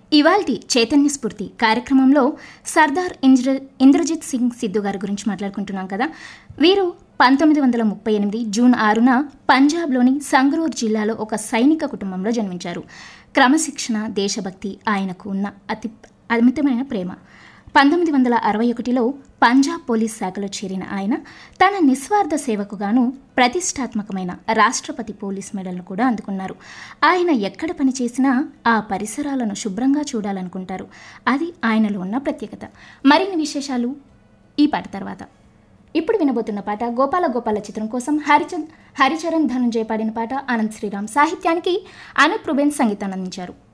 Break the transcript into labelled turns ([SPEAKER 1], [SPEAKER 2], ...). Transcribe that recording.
[SPEAKER 1] ఇవాల్టి చైతన్య స్ఫూర్తి కార్యక్రమంలో సర్దార్ ఇంద్ర ఇంద్రజిత్ సింగ్ సిద్ధు గారి గురించి మాట్లాడుకుంటున్నాం కదా వీరు పంతొమ్మిది వందల ముప్పై ఎనిమిది జూన్ ఆరున పంజాబ్లోని సంగ్రూర్ జిల్లాలో ఒక సైనిక కుటుంబంలో జన్మించారు క్రమశిక్షణ దేశభక్తి ఆయనకు ఉన్న అతి అమితమైన ప్రేమ పంతొమ్మిది వందల అరవై ఒకటిలో పంజాబ్ పోలీస్ శాఖలో చేరిన ఆయన తన నిస్వార్థ సేవకు గాను ప్రతిష్టాత్మకమైన రాష్ట్రపతి పోలీస్ మెడల్ను కూడా అందుకున్నారు ఆయన ఎక్కడ పనిచేసినా ఆ పరిసరాలను శుభ్రంగా చూడాలనుకుంటారు అది ఆయనలో ఉన్న ప్రత్యేకత మరిన్ని విశేషాలు ఈ పాట తర్వాత ఇప్పుడు వినబోతున్న పాట గోపాల గోపాల చిత్రం కోసం హరిచంద్ హరిచరణ్ ధనంజయ్ పాడిన పాట ఆనంద్ శ్రీరామ్ సాహిత్యానికి అనూప్ రుబెన్ సంగీతాన్ని అందించారు